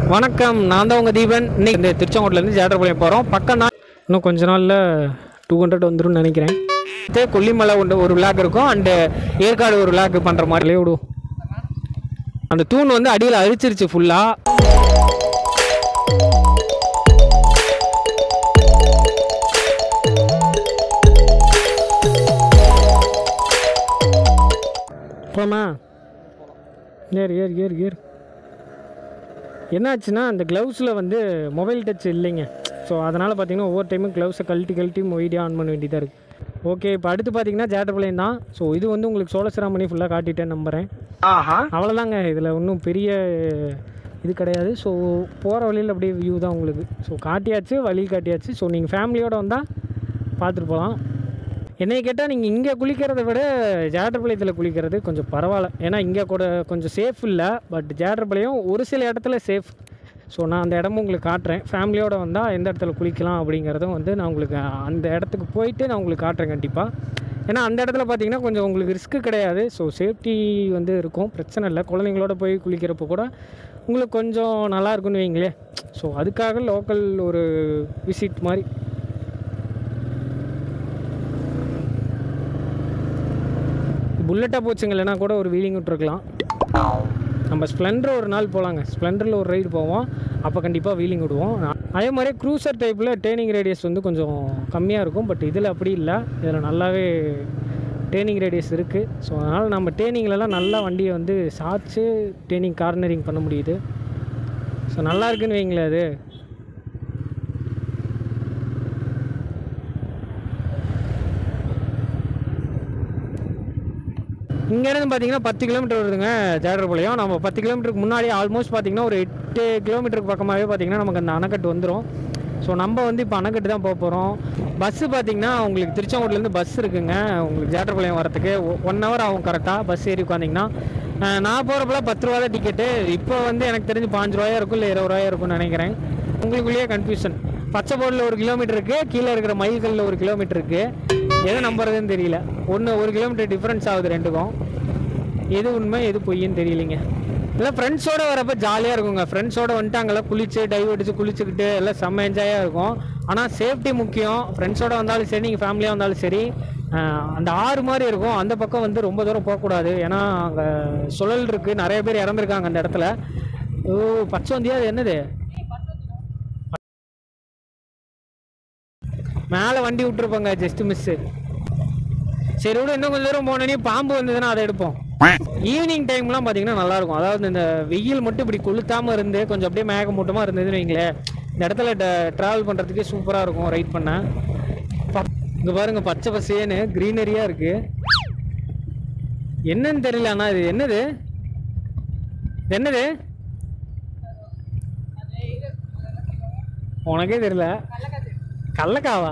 வணக்கம் நான் தான் உங்கள் தீபன் இன்னைக்கு இந்த திருச்செங்கோட்டிலேருந்து ஜேட்டர்பாளையம் போகிறோம் பக்கம் நான் இன்னும் கொஞ்ச நாளில் டூ ஹண்ட்ரட் வந்துரும்னு நினைக்கிறேன் இதே கொல்லிமலை ஒன்று ஒரு விளாக் இருக்கும் அண்டு ஏற்காடு ஒரு விளாக் பண்ணுற மாதிரிலே விடுவோம் அந்த தூண் வந்து அடியில் அரிச்சிருச்சு ஃபுல்லாக போமா ஏறு ஏறு ஏறு ஏறு என்னாச்சுன்னா அந்த க்ளவுஸில் வந்து மொபைல் டச் இல்லைங்க ஸோ அதனால் பார்த்தீங்கன்னா ஒவ்வொரு டைமும் க்ளவுஸை கழட்டி கழட்டி வீடியோ ஆன் பண்ண வேண்டியதாக இருக்குது ஓகே இப்போ அடுத்து பார்த்தீங்கன்னா ஜேட்டர்பிளைன் தான் ஸோ இது வந்து உங்களுக்கு சோழசிராமணி ஃபுல்லாக காட்டிட்டேன் நம்புகிறேன் அவ்வளோதாங்க இதில் ஒன்றும் பெரிய இது கிடையாது ஸோ போகிற வழியில் அப்படியே வியூ தான் உங்களுக்கு ஸோ காட்டியாச்சு வழி காட்டியாச்சு ஸோ நீங்கள் ஃபேமிலியோடு வந்தால் பார்த்துட்டு போகலாம் என்னை கேட்டால் நீங்கள் இங்கே குளிக்கிறத விட ஜேட்டர்பாளையத்தில் குளிக்கிறது கொஞ்சம் பரவாயில்ல ஏன்னா இங்கே கூட கொஞ்சம் சேஃப் இல்லை பட் ஜேட்டர்பாளையம் ஒரு சில இடத்துல சேஃப் ஸோ நான் அந்த இடமும் உங்களுக்கு காட்டுறேன் ஃபேமிலியோடு வந்தால் எந்த இடத்துல குளிக்கலாம் அப்படிங்கிறதும் வந்து நான் உங்களுக்கு அந்த இடத்துக்கு போயிட்டு நான் உங்களுக்கு காட்டுறேன் கண்டிப்பாக ஏன்னா அந்த இடத்துல பார்த்தீங்கன்னா கொஞ்சம் உங்களுக்கு ரிஸ்க்கு கிடையாது ஸோ சேஃப்டி வந்து இருக்கும் பிரச்சனை இல்லை குழந்தைங்களோட போய் குளிக்கிறப்போ கூட உங்களுக்கு கொஞ்சம் நல்லா இருக்கும்னு வைங்களேன் ஸோ அதுக்காக லோக்கல் ஒரு விசிட் மாதிரி புல்லட்டாக போச்சுங்க இல்லைனா கூட ஒரு வீலிங் விட்டுருக்கலாம் நம்ம ஸ்ப்ளெண்டர் ஒரு நாள் போகலாங்க ஸ்ப்ளெண்டரில் ஒரு ரைடு போவோம் அப்போ கண்டிப்பாக வீலிங் விடுவோம் அதே மாதிரி க்ரூசர் டைப்பில் டேர்னிங் ரேடியஸ் வந்து கொஞ்சம் கம்மியாக இருக்கும் பட் இதில் அப்படி இல்லை இதில் நல்லாவே டேர்னிங் ரேடியஸ் இருக்குது ஸோ அதனால் நம்ம டேர்னிங்லலாம் நல்லா வண்டியை வந்து சாய்ச்சி டேர்னிங் கார்னரிங் பண்ண முடியுது ஸோ நல்லா இருக்குன்னு வைங்களேன் அது இங்கேருந்து பார்த்தீங்கன்னா பத்து கிலோமீட்டர் வருதுங்க ஜேடர்பாளையம் நம்ம பத்து கிலோமீட்டருக்கு முன்னாடி ஆல்மோஸ்ட் பார்த்தீங்கன்னா ஒரு எட்டு கிலோமீட்டருக்கு பக்கமாகவே பார்த்தீங்கன்னா நமக்கு அந்த அணைக்கட்டு வந்துடும் ஸோ நம்ம வந்து இப்போ அணைக்கட்டு தான் போக போகிறோம் பஸ்ஸு பார்த்தீங்கன்னா உங்களுக்கு திருச்செங்கோட்லேருந்து பஸ் இருக்குங்க உங்களுக்கு ஜேடர்பாளையம் வரத்துக்கு ஒன் ஹவர் ஆகும் கரெக்டாக பஸ் ஏறி உட்காந்திங்கன்னா அஹ் நான் போகிறப்பெல்லாம் பத்து ரூபா தான் டிக்கெட்டு இப்போ வந்து எனக்கு தெரிஞ்சு பாஞ்சு ரூபாயா இருக்கும் இல்லை இருபது ரூபாயா இருக்கும்னு நினைக்கிறேன் உங்களுக்குள்ளேயே கன்ஃபியூஷன் பச்சை போர்டில் ஒரு கிலோமீட்டர் இருக்குது கீழே இருக்கிற மைல்களில் ஒரு கிலோமீட்டர் இருக்குது எதை நம்புறதுன்னு தெரியல ஒன்று ஒரு கிலோமீட்டர் டிஃப்ரென்ஸ் ஆகுது ரெண்டுக்கும் எது உண்மை எது பொய்ன்னு தெரியலைங்க இல்லை ஃப்ரெண்ட்ஸோட வரப்போ ஜாலியாக இருக்குங்க ஃப்ரெண்ட்ஸோட வந்துட்டாங்கள குளிச்சு டைவ் அடிச்சு குளிச்சுக்கிட்டு எல்லாம் செம்ம என்ஜாயாக இருக்கும் ஆனால் சேஃப்டி முக்கியம் ஃப்ரெண்ட்ஸோட வந்தாலும் சரி நீங்கள் ஃபேமிலியாக வந்தாலும் சரி ஆஹ் அந்த ஆறு மாதிரி இருக்கும் அந்த பக்கம் வந்து ரொம்ப தூரம் போகக்கூடாது ஏன்னா அங்கே சுழல் இருக்குது நிறைய பேர் இறந்துருக்காங்க அந்த இடத்துல ஓ பச்சை வந்தியா அது என்னது மேலே வண்டி விட்டுருப்பாங்க ஜஸ்ட் மிஸ்ஸு சரி விட இன்னும் கொஞ்சம் தூரம் போனோடனே பாம்பு வந்ததுன்னா அதை எடுப்போம் ஈவினிங் டைம்லாம் பார்த்தீங்கன்னா நல்லா இருக்கும் அதாவது இந்த வெயில் மட்டும் இப்படி கொளுத்தாம இருந்து கொஞ்சம் அப்படியே மேகமூட்டமாக இருந்ததுன்னு வைங்களேன் இந்த இடத்துல ட்ராவல் பண்ணுறதுக்கே சூப்பராக இருக்கும் ரைட் பண்ண இங்கே பாருங்க பச்சை பசேன்னு க்ரீனரியாக இருக்கு என்னன்னு தெரியல அண்ணா இது என்னது இது என்னது உனக்கே தெரியல கள்ளக்காவா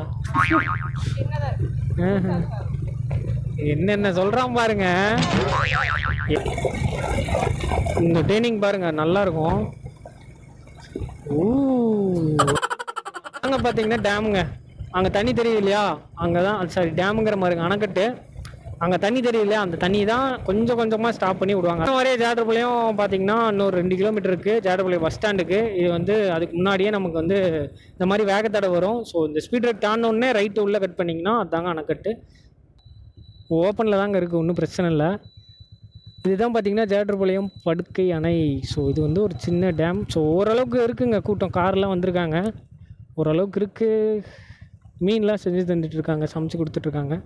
ஆஹா. என்னென்ன சொல்றான் பாருங்க எ- இந்த ட்ரைனிங் பாருங்க நல்லா இருக்கும் ஊ. அங்க பாத்தீங்கன்னா டேமுங்க அங்க தண்ணி தெரியுது இல்லையா அங்கதான் சாரி டேமுங்கிற மாதிரிங்க அணைக்கட்டு அங்க தண்ணி தெரியுது இல்லையா அந்த தண்ணி தான் கொஞ்சம் கொஞ்சமா ஸ்டாப் பண்ணி விடுவாங்க அந்த மாதிரியே ஜேடர்பாளையம் பாத்தீங்கன்னா இன்னொரு ரெண்டு கிலோமீட்டர் இருக்கு ஜேடர்பாளையம் பஸ் ஸ்டாண்டுக்கு இது வந்து அதுக்கு முன்னாடியே நமக்கு வந்து இந்த மாதிரி வேகத்தடை வரும் ஸோ இந்த ஸ்பீட் பிரேக் தாண்டினோடனே ரைட்டு உள்ள கட் பண்ணிங்கன்னா அதாங்க அணைக்கட்டு ஓப்பனில் தாங்க இருக்குது ஒன்றும் பிரச்சனை இல்லை இதுதான் பார்த்தீங்கன்னா ஜேட்டர்பாளையம் படுக்கை அணை ஸோ இது வந்து ஒரு சின்ன டேம் ஸோ ஓரளவுக்கு இருக்குங்க கூட்டம் கார்லாம் வந்திருக்காங்க ஓரளவுக்கு இருக்குது மீன்லாம் செஞ்சு தந்துட்டு இருக்காங்க சமைச்சு கொடுத்துட்ருக்காங்க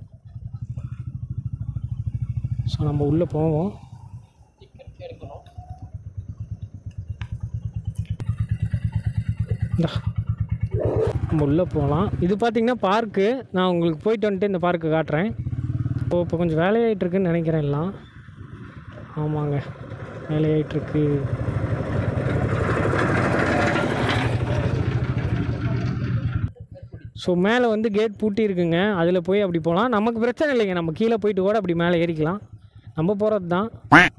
ஸோ நம்ம உள்ளே போவோம் இந்தா. நம்ம உள்ளே போகலாம் இது பார்த்தீங்கன்னா பார்க்கு நான் உங்களுக்கு போயிட்டு வந்துட்டு இந்த பார்க்கு காட்டுறேன் இப்போ இப்போ கொஞ்சம் வேலையாயிட்டு இருக்குன்னு நினைக்கிறேன் எல்லாம் ஆமாங்க வேலையாயிட்டுருக்கு ஸோ மேலே வந்து கேட் பூட்டி இருக்குங்க அதில் போய் அப்படி போகலாம் நமக்கு பிரச்சனை இல்லைங்க நம்ம கீழே போயிட்டு கூட அப்படி மேலே ஏறிக்கலாம் நம்ம போகிறது தான்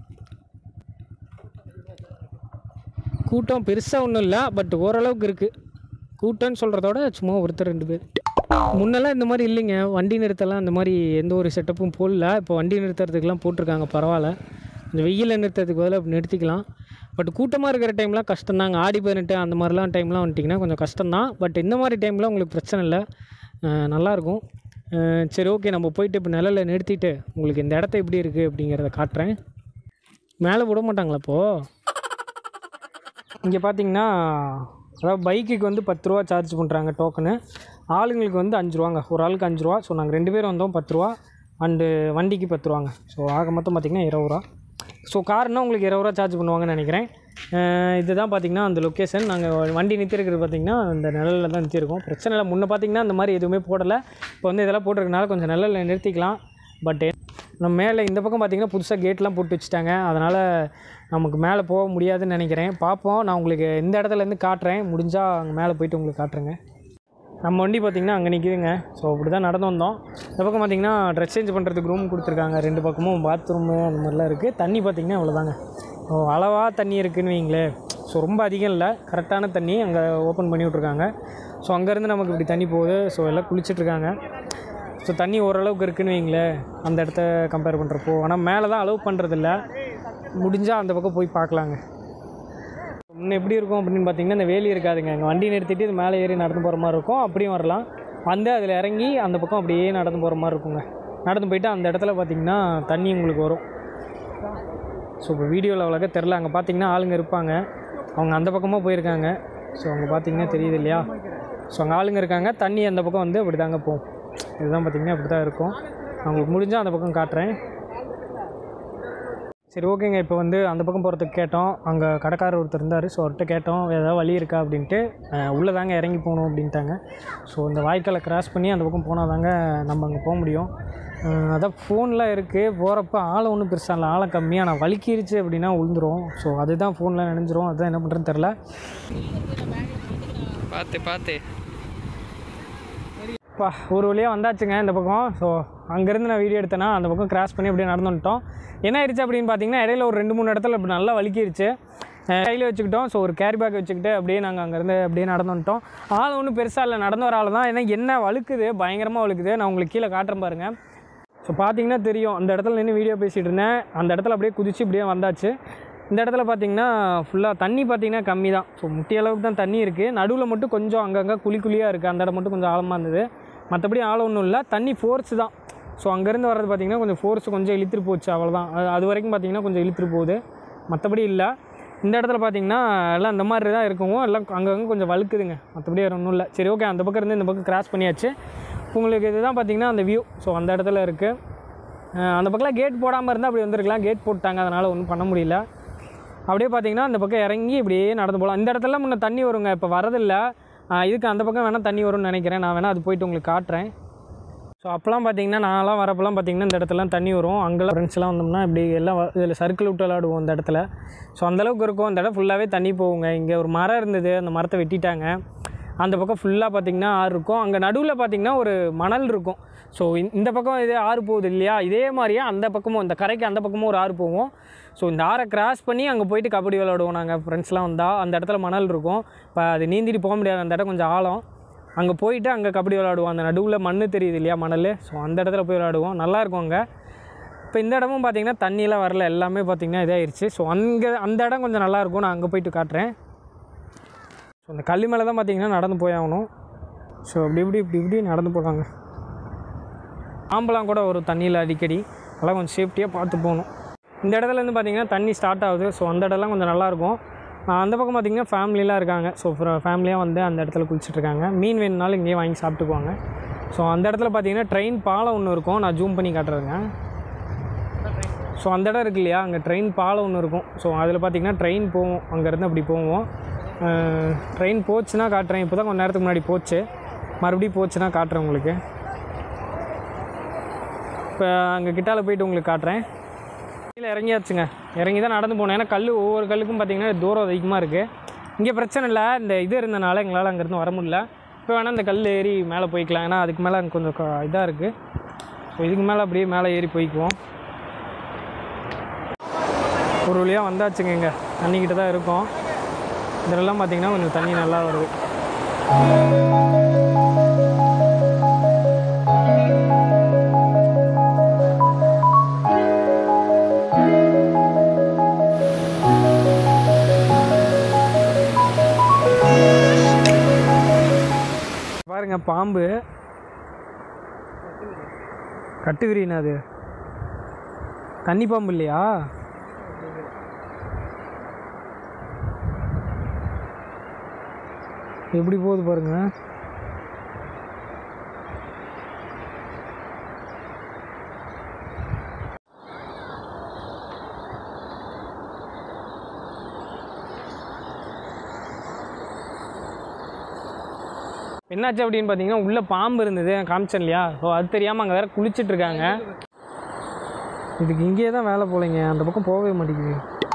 கூட்டம் பெருசாக ஒன்றும் இல்லை பட் ஓரளவுக்கு இருக்குது கூட்டம்னு சொல்கிறதோட சும்மா ஒருத்தர் ரெண்டு பேர் முன்னெல்லாம் இந்த மாதிரி இல்லைங்க வண்டி நிறுத்தலாம் இந்த மாதிரி எந்த ஒரு செட்டப்பும் போடல இப்போ வண்டி நிறுத்துறதுக்கெலாம் போட்டிருக்காங்க பரவாயில்ல இந்த வெயிலில் நிறுத்துறதுக்கு பதிலாக அப்படி நிறுத்திக்கலாம் பட் கூட்டமாக இருக்கிற டைம்லாம் கஷ்டம்தாங்க ஆடி பதினெட்டு அந்த மாதிரிலாம் டைம்லாம் வந்துட்டிங்கன்னா கொஞ்சம் கஷ்டம்தான் பட் இந்த மாதிரி டைமில் உங்களுக்கு பிரச்சனை இல்லை அஹ் நல்லாயிருக்கும் அஹ் சரி ஓகே நம்ம போயிட்டு இப்போ நிழல்ல நிறுத்திட்டு உங்களுக்கு இந்த இடத்த எப்படி இருக்குது அப்படிங்கிறத காட்டுறேன் மேலே விட மாட்டாங்களா இப்போது இங்கே பார்த்தீங்கன்னா அதாவது பைக்குக்கு வந்து பத்து ரூபா சார்ஜ் பண்ணுறாங்க டோக்கனு ஆளுங்களுக்கு வந்து அஞ்சு ரூபாங்க ஒரு ஆளுக்கு அஞ்சு ரூபா ஸோ நாங்கள் ரெண்டு பேரும் வந்தோம் பத்து ரூபா அண்டு வண்டிக்கு பத்து ரூபாங்க ஸோ ஆக மொத்தம் பார்த்திங்கன்னா இருபது ரூபா ஸோ கார்னால் உங்களுக்கு இருபது ரூபா சார்ஜ் பண்ணுவாங்கன்னு நினைக்கிறேன் அஹ் இதுதான் பார்த்திங்கன்னா அந்த லொக்கேஷன் நாங்கள் வண்டி நிறுத்திருக்கிறது பார்த்திங்கன்னா இந்த நிழலில் தான் நிறுத்தியிருக்கோம் பிரச்சனை இல்லை முன்ன பார்த்திங்கன்னா இந்த மாதிரி எதுவுமே போடலை இப்போ வந்து இதெல்லாம் போட்டிருக்கனால கொஞ்சம் நிழலில் நிறுத்திக்கலாம் பட் நம்ம மேலே இந்த பக்கம் பார்த்திங்கன்னா புதுசாக கேட்லாம் போட்டு வச்சுட்டாங்க அதனால் நமக்கு மேலே போக முடியாதுன்னு நினைக்கிறேன் பார்ப்போம் நான் உங்களுக்கு இந்த இடத்துலேருந்து காட்டுறேன் முடிஞ்சால் அங்கே மேலே போயிட்டு உங்களுக்கு காட்டுறேங்க நம்ம வண்டி பார்த்திங்கன்னா அங்கே நிற்கிதுங்க ஸோ அப்படி தான் நடந்து வந்தோம் இந்த பக்கம் பார்த்திங்கன்னா ட்ரெஸ் சேஞ்ச் பண்ணுறதுக்கு ரூம் கொடுத்துருக்காங்க ரெண்டு பக்கமும் பாத்ரூமு அந்த மாதிரிலாம் இருக்குது தண்ணி பார்த்திங்கன்னா அவ்வளோதாங்க ஸோ அளவாக தண்ணி இருக்குதுன்னு வைங்களேன் ஸோ ரொம்ப அதிகம் இல்லை கரெக்டான தண்ணி அங்கே ஓப்பன் பண்ணி விட்ருக்காங்க ஸோ அங்கேருந்து நமக்கு இப்படி தண்ணி போகுது ஸோ எல்லாம் குளிச்சிட்ருக்காங்க ஸோ தண்ணி ஓரளவுக்கு இருக்குன்னு வைங்களேன் அந்த இடத்த கம்பேர் பண்ணுறப்போ ஆனால் மேலே தான் அலோவ் பண்ணுறதில்ல முடிஞ்சால் அந்த பக்கம் போய் பார்க்கலாங்க முன்ன எப்படி இருக்கும் அப்படின்னு பார்த்தீங்கன்னா இந்த வேலி இருக்காதுங்க இங்கே வண்டி நிறுத்திட்டு இது மேலே ஏறி நடந்து போகிற மாதிரி இருக்கும் அப்படியும் வரலாம் வந்து அதில் இறங்கி அந்த பக்கம் அப்படியே நடந்து போகிற மாதிரி இருக்குங்க நடந்து போயிட்டு அந்த இடத்துல பார்த்தீங்கன்னா தண்ணி உங்களுக்கு வரும் ஸோ இப்போ வீடியோவில் அவ்வளோக்கா தெரில அங்கே பார்த்தீங்கன்னா ஆளுங்க இருப்பாங்க அவங்க அந்த பக்கமாக போயிருக்காங்க ஸோ அங்கே பார்த்தீங்கன்னா தெரியுது இல்லையா ஸோ அங்கே ஆளுங்க இருக்காங்க தண்ணி அந்த பக்கம் வந்து அப்படி தாங்க போகும் இதுதான் பார்த்தீங்கன்னா அப்படி தான் இருக்கும் நான் உங்களுக்கு முடிஞ்சால் அந்த பக்கம் காட்டுறேன் சரி ஓகேங்க இப்போ வந்து அந்த பக்கம் போகிறதுக்கு கேட்டோம் அங்கே கடைக்காரர் ஒருத்தர் இருந்தார் ஸோ அவர்கிட்ட கேட்டோம் ஏதாவது வழி இருக்கா அப்படின்ட்டு அஹ், உள்ளே தாங்க இறங்கி போகணும் அப்படின்ட்டாங்க ஸோ இந்த வாய்க்காலை கிராஸ் பண்ணி அந்த பக்கம் போனால் தாங்க நம்ம அங்கே போக முடியும் அஹ், அதான் ஃபோன்லாம் இருக்குது போகிறப்ப ஆளை ஒன்றும் பெருசாக இல்லை ஆளை கம்மியாக நான் வலிக்கிருச்சு அப்படின்னா விழுந்துரும் ஸோ அதுதான் ஃபோனில் நினைஞ்சிரும் அதுதான் என்ன பண்ணுறதுன்னு தெரில பார்த்து பார்த்து பா ஒரு வழியாக வந்தாச்சுங்க இந்த பக்கம் ஸோ அங்கேருந்து நான் வீடியோ எடுத்தேன்னா அந்த பக்கம் கிராஸ் பண்ணி அப்படியே நடந்து வந்துட்டோம் என்ன ஆயிடுச்சு அப்படின்னு பார்த்தீங்கன்னா இடையில ஒரு ரெண்டு மூணு இடத்துல இப்படி நல்லா வலிக்கிருச்சு அஹ் கையில் வச்சுக்கிட்டோம் ஸோ ஒரு கேரி பேக் வச்சுக்கிட்டு அப்படியே நாங்கள் அங்கேருந்து அப்படியே நடந்து வந்துட்டோம் ஆள் ஒன்றும் பெருசாக இல்லை நடந்து வர ஆள் தான் ஏன்னா என்ன வழுக்குது பயங்கரமாக வழுக்குது நான் உங்களுக்கு கீழே காட்டுறேன் பாருங்கள் ஸோ பார்த்தீங்கன்னா தெரியும் அந்த இடத்துல நின்று வீடியோ பேசிகிட்டு இருந்தேன் அந்த இடத்துல அப்படியே குதிச்சு இப்படியே வந்தாச்சு இந்த இடத்துல பார்த்தீங்கன்னா ஃபுல்லாக தண்ணி பார்த்தீங்கன்னா கம்மி தான் ஸோ முட்டி அளவுக்கு தான் தண்ணி இருக்குது நடுவில் மட்டும் கொஞ்சம் அங்கங்கே குழி குழியாக இருக்குது அந்த இடம் மட்டும் கொஞ்சம் ஆழமாக இருந்தது மற்றபடி ஆழம் ஒன்றும் இல்லை தண்ணி ஃபோர்ஸ் தான் ஸோ அங்கேருந்து வர்றது பார்த்தீங்கன்னா கொஞ்சம் ஃபோர்ஸ் கொஞ்சம் இழுத்துட்டு போச்சு அவ்வளோதான் அது அது வரைக்கும் பார்த்தீங்கன்னா கொஞ்சம் இழுத்துட்டு போகுது மற்றபடி இல்லை இந்த இடத்துல பார்த்தீங்கன்னா எல்லாம் இந்த மாதிரி தான் இருக்கும் எல்லாம் அங்கங்கே கொஞ்சம் வழுக்குதுங்க மற்றபடி வேறு ஒன்றும் இல்லை சரி ஓகே அந்த பக்கம் இருந்து இந்த பக்கம் கிராஸ் பண்ணியாச்சு உங்களுக்கு இதுதான் பார்த்தீங்கன்னா அந்த வியூ ஸோ அந்த இடத்துல இருக்குது அந்த பக்கத்தில் கேட் போடாமல் இருந்தால் அப்படி வந்திருக்கலாம் கேட் போட்டாங்க அதனால் ஒன்றும் பண்ண முடியல அப்படியே பார்த்தீங்கன்னா அந்த பக்கம் இறங்கி இப்படியே நடந்து போகலாம் இந்த இடத்துல முன்ன தண்ணி வருங்க இப்போ வரதில்ல ஆஹ் இதுக்கு அந்த பக்கம் வேணால் தண்ணி வரும்னு நினைக்கிறேன் நான் வேணால் அது போயிட்டு உங்களுக்கு காட்டுறேன் ஸோ அப்போலாம் பார்த்தீங்கன்னா நான்லாம் வரப்போலாம் பார்த்தீங்கன்னா இந்த இடத்துலலாம் தண்ணி வரும் அங்கெல்லாம் ஃப்ரெண்ட்ஸ்லாம் வந்தோம்னா இப்படி எல்லாம் இதில் சர்க்கிள் விட்டு விளாடுவோம் இந்த இடத்துல ஸோ அந்தளவுக்கு இருக்கும் அந்த இடம் ஃபுல்லாகவே தண்ணி போகுங்க இங்கே ஒரு மரம் இருந்தது அந்த மரத்தை வெட்டிட்டாங்க அந்த பக்கம் ஃபுல்லாக பார்த்தீங்கன்னா ஆறு இருக்கும் அங்கே நடுவில் பார்த்தீங்கன்னா ஒரு மணல் இருக்கும் ஸோ இந்த பக்கம் இதே ஆறு போகுது இல்லையா இதே மாதிரியே அந்த பக்கமும் இந்த கரைக்கு அந்த பக்கமும் ஒரு ஆறு போவோம் ஸோ இந்த ஆறை கிராஸ் பண்ணி அங்கே போயிட்டு கபடி விளாடுவோம் நாங்கள் ஃப்ரெண்ட்ஸ்லாம் வந்தால் அந்த இடத்துல மணல் இருக்கும் இப்போ அது நீந்திட்டு போக முடியாது அந்த இடம் கொஞ்சம் ஆழம் அங்கே போயிட்டு அங்கே கபடி விளாடுவோம் அந்த நடுவில் மண் தெரியுது இல்லையா மணல் ஸோ அந்த இடத்துல போய் விளாடுவோம் நல்லாயிருக்கும் அங்கே இப்போ இந்த இடமும் பார்த்தீங்கன்னா தண்ணியெல்லாம் வரல எல்லாமே பார்த்தீங்கன்னா இதாயிருச்சு ஸோ அங்கே அந்த இடம் கொஞ்சம் நல்லாயிருக்கும் நான் அங்கே போயிட்டு காட்டுறேன் ஸோ அந்த கல்லு மேலே தான் பார்த்தீங்கன்னா நடந்து போய் ஆகணும் ஸோ அப்படி இப்படி இப்படி இப்படி நடந்து போகிறாங்க ஆம்பலாம் கூட ஒரு தண்ணியில் அடிக்கடி அதெல்லாம் கொஞ்சம் சேஃப்டியாக பார்த்து போகணும் இந்த இடத்துலேருந்து பார்த்தீங்கன்னா தண்ணி ஸ்டார்ட் ஆகுது ஸோ அந்த இடம்லாம் கொஞ்சம் நல்லாயிருக்கும் ஆஹ் அந்த பக்கம் பார்த்தீங்கன்னா ஃபேமிலிலாம் இருக்காங்க ஸோ ஃபேமிலியாக வந்து அந்த இடத்துல குளிச்சுட்டு இருக்காங்க மீன் வேணுனாலும் இங்கேயே வாங்கி சாப்பிட்டுக்குவாங்க ஸோ அந்த இடத்துல பார்த்தீங்கன்னா ட்ரெயின் பாலம் ஒன்று இருக்கும் நான் ஜூம் பண்ணி காட்டுறேங்க ஸோ அந்த இடம் இருக்கு இல்லையா அங்கே ட்ரெயின் பாலம் ஒன்று இருக்கும் ஸோ அதில் பார்த்தீங்கன்னா ட்ரெயின் போவோம் அங்கேருந்து அப்படி போவோம் ட்ரெயின் போச்சுன்னா காட்டுறேன் இப்போ தான் கொஞ்ச நேரத்துக்கு முன்னாடி போச்சு மறுபடியும் போச்சுன்னா காட்டுறேன் உங்களுக்கு இப்போ அங்கே கிட்டால போயிட்டு உங்களுக்கு காட்டுறேன் கீழே இறங்கியாச்சுங்க இறங்கி தான் நடந்து போனேன் ஏன்னா கல் ஒவ்வொரு கல்லுக்கும் பார்த்தீங்கன்னா தூரம் அதிகமாக இருக்குது இங்கே பிரச்சனை இல்லை இந்த இது இருந்தனால எங்களால் அங்கேருந்து வர முடியல இப்போ வேணால் இந்த கல் ஏறி மேலே போய்க்கலாம் ஏன்னா அதுக்கு மேலே அங்கே கொஞ்சம் க- இதாக இருக்குது ஸோ இதுக்கு மேலே அப்படியே மேலே ஏறி போய்க்குவோம் ஒரு வழியாக வந்தாச்சுங்க இங்கே தண்ணிக்கிட்ட தான் இருக்கோம் இதெல்லாம் பார்த்தீங்கன்னா கொஞ்சம் தண்ணி நல்லா வருது பாருங்க பாம்பு கட்டுவிரினா அது தண்ணி பாம்பு இல்லையா எப்படி போகுது பாருங்க என்னாச்சு அப்படின்னு பார்த்தீங்கன்னா உள்ள பாம்பு இருந்தது நான் காமிச்சேன் இல்லையா ஸோ அது தெரியாமல் அங்கே வேற குளிச்சிட்டு இருக்காங்க இதுக்கு இங்கேயே தான் வேலை போலைங்க அந்த பக்கம் போகவே மாட்டேங்குது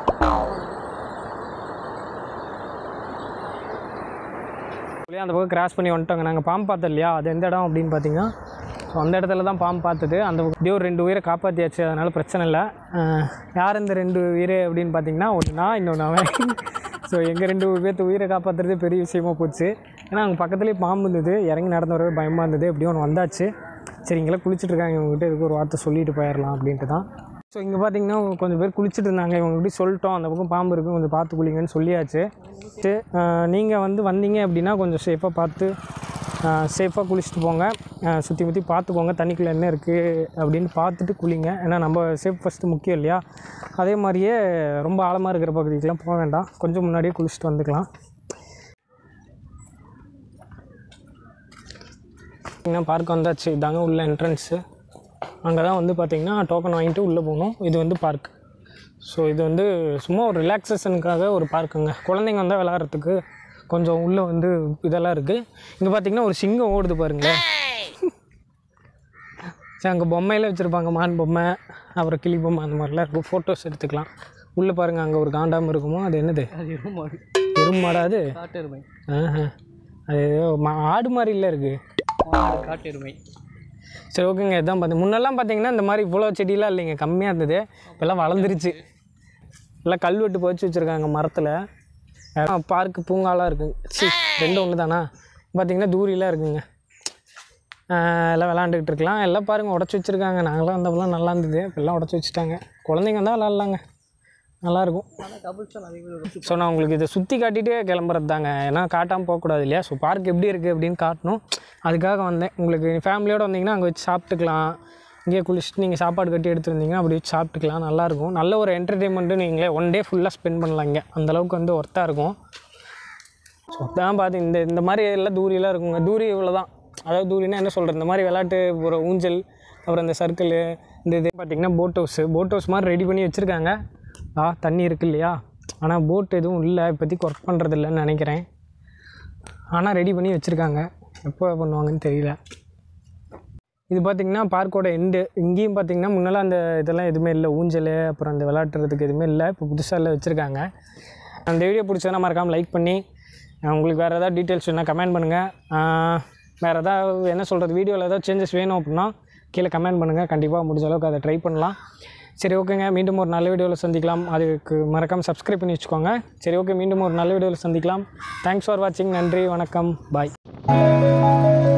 அப்படியே அந்த பக்கம் கிராஸ் பண்ணி வந்துட்டோங்க நாங்கள் பாம்பு பார்த்தோம் இல்லையா அது எந்த இடம் அப்படின்னு பார்த்தீங்கன்னா ஸோ அந்த இடத்துல தான் பாம்பு பார்த்தது அந்த இப்படியே ஒரு ரெண்டு உயிரை காப்பாற்றியாச்சு அதனால் பிரச்சனை இல்லை அஹ், யார் இந்த ரெண்டு உயிர் அப்படின்னு பார்த்தீங்கன்னா ஒன்று நான் இன்னொன்று அவன் ஸோ எங்கள் ரெண்டு பேர்த்து உயிரை காப்பாற்றுறது பெரிய விஷயமா போச்சு ஏன்னா அங்கே பக்கத்துலேயே பாம்பு இருந்தது இறங்கி நடந்து வரவே பயமாக இருந்தது எப்படியும் ஒன்று வந்தாச்சு சரி இங்கெல்லாம் குளிச்சுட்டு இருக்காங்க இவங்ககிட்ட இதுக்கு ஒரு வார்த்தை சொல்லிட்டு போயிடலாம் அப்படின்ட்டு தான் ஸோ இங்கே பார்த்தீங்கன்னா கொஞ்சம் பேர் குளிச்சுட்டு இருந்தாங்க இவங்க இப்படி சொல்லிட்டோம் அந்த பக்கம் பாம்பு இருக்குது கொஞ்சம் பார்த்து குளிங்கன்னு சொல்லியாச்சு நீங்கள் வந்து வந்தீங்க அப்படின்னா கொஞ்சம் சேஃபாக பார்த்து சேஃபாக குளிச்சுட்டு போங்க சுற்றி முற்றி பார்த்து போங்க தண்ணிக்குள்ளே என்ன இருக்குது அப்படின்னு பார்த்துட்டு குளிங்க ஏன்னா நம்ம சேஃப் ஃபஸ்ட்டு முக்கியம் இல்லையா அதே மாதிரியே ரொம்ப ஆழமாக இருக்கிற பகுதிக்கெலாம் போக வேண்டாம் கொஞ்சம் முன்னாடியே குளிச்சுட்டு வந்துக்கலாம் பார்த்தீங்கன்னா பார்க் வந்தாச்சு இதாங்க உள்ள என்ட்ரன்ஸு அங்கே தான் வந்து பார்த்திங்கன்னா டோக்கன் வாங்கிட்டு உள்ளே போகணும் இது வந்து பார்க் ஸோ இது வந்து சும்மா ஒரு ரிலாக்ஸேஷனுக்காக ஒரு பார்க்குங்க குழந்தைங்க வந்தால் விளாட்றதுக்கு கொஞ்சம் உள்ளே வந்து இதெல்லாம் இருக்குது இங்கே பார்த்தீங்கன்னா ஒரு சிங்கம் ஓடுது பாருங்களேன் சரி அங்கே பொம்மையில வச்சுருப்பாங்க மான் பொம்மை அப்புறம் கிளி பொம்மை அந்த மாதிரிலாம் இருக்கும் ஃபோட்டோஸ் எடுத்துக்கலாம் உள்ளே பாருங்கள் அங்கே ஒரு காண்டாமல் இருக்குமோ அது என்னது அது எருமாடு எறும்பாடா அது காட்டு எருமை ஆஹா. அது ஏதோ மா- ஆடு மாதிரில இருக்குது மாடு காட்டு எருமை சரி ஓகேங்க இதான் பார்த்து முன்னெல்லாம் பார்த்தீங்கன்னா இந்த மாதிரி இவ்வளோ செடியெலாம் இல்லைங்க கம்மியாக இருந்தது இப்போல்லாம் வளர்ந்துருச்சு எல்லாம் கல்வெட்டு போச்சு வச்சுருக்காங்க மரத்தில் பார்க்கு பூங்காலாம் இருக்குங்க சி ரெண்டும் ஒன்று தானா பார்த்தீங்கன்னா தூரிலாம் இருக்குங்க ஆஹ் எல்லாம் விளாண்டுக்கிட்டு இருக்கலாம் எல்லாம் பாருங்கள் உடச்சி வச்சுருக்காங்க நாங்களாம் வந்தப்பெல்லாம் நல்லா இருந்தது இப்போல்லாம் உடச்சி வச்சுட்டாங்க குழந்தைங்க வந்தால் விளாட்லாங்க நல்லாயிருக்கும் ஆனால் டபுள் ஸ்டார் அதிக பேர் ஸோ நான் உங்களுக்கு இதை சுற்றி காட்டிகிட்டே கிளம்புறது தாங்க ஏன்னா காட்டாமல் போகக்கூடாது இல்லையா ஸோ பார்க் எப்படி இருக்குது அப்படின்னு காட்டணும் அதுக்காக வந்தேன் உங்களுக்கு ஃபேமிலியோடு வந்தீங்கன்னா அங்கே வச்சு சாப்பிட்டுக்கலாம் இங்கேயே குளிச்சுட்டு நீங்கள் சாப்பாடு கட்டி எடுத்துட்டு வந்தீங்கன்னா அப்படி வச்சு சாப்பிட்டுக்கலாம் நல்லாயிருக்கும் நல்ல ஒரு என்டர்டெயின்மெண்ட்டு நீங்களே ஒன் டே ஃபுல்லாக ஸ்பெண்ட் பண்ணலாம் இங்கே அந்தளவுக்கு வந்து ஒர்த்தாக இருக்கும் ஸோ அதான் பார்த்து இந்த இந்த மாதிரி எல்லாம் தூரியெல்லாம் இருக்குங்க தூரி இவ்வளோ தான் அதாவது தூரினா என்ன சொல்கிறது இந்த மாதிரி விளாட்டு ஒரு ஊஞ்சல் அப்புறம் இந்த சர்க்கிள் இந்த இது பார்த்திங்கன்னா போட் ஹவுஸு போட் ஹவுஸ் மாதிரி ரெடி பண்ணி வச்சுருக்காங்க ஆ தண்ணி இருக்கு இல்லையா ஆனால் போட் எதுவும் இல்லை இப்போதைக்கு ஒர்க் பண்ணுறது இல்லைன்னு நினைக்கிறேன் ஆனால் ரெடி பண்ணி வச்சுருக்காங்க எப்போ பண்ணுவாங்கன்னு தெரியல இது பார்த்திங்கன்னா பார்க்கோட எண்டு இங்கேயும் பார்த்திங்கன்னா முன்னெல்லாம் அந்த இதெல்லாம் எதுவுமே இல்லை ஊஞ்சல் அப்புறம் அந்த விளாட்டுறதுக்கு எதுவுமே இல்லை இப்போ புதுசாக எல்லாம் வச்சுருக்காங்க அந்த வீடியோ பிடிச்சதுன்னா மறக்காமல் லைக் பண்ணி அஹ் உங்களுக்கு வேறு ஏதாவது டீட்டெயில்ஸ் வேணால் கமெண்ட் பண்ணுங்கள் வேறு ஏதாவது என்ன சொல்கிறது வீடியோவில் ஏதாவது சேஞ்சஸ் வேணும் அப்படின்னா கீழே கமெண்ட் பண்ணுங்கள் கண்டிப்பாக முடிஞ்ச அளவுக்கு அதை ட்ரை பண்ணலாம் சரி ஓகேங்க மீண்டும் ஒரு நல்ல வீடியோவில் சந்திக்கலாம் அதுக்கு மறக்காமல் சப்ஸ்கிரைப் பண்ணி வச்சுக்கோங்க சரி ஓகே மீண்டும் ஒரு நல்ல வீடியோவில் சந்திக்கலாம் தேங்க்ஸ் ஃபார் வாட்சிங் நன்றி வணக்கம் பாய்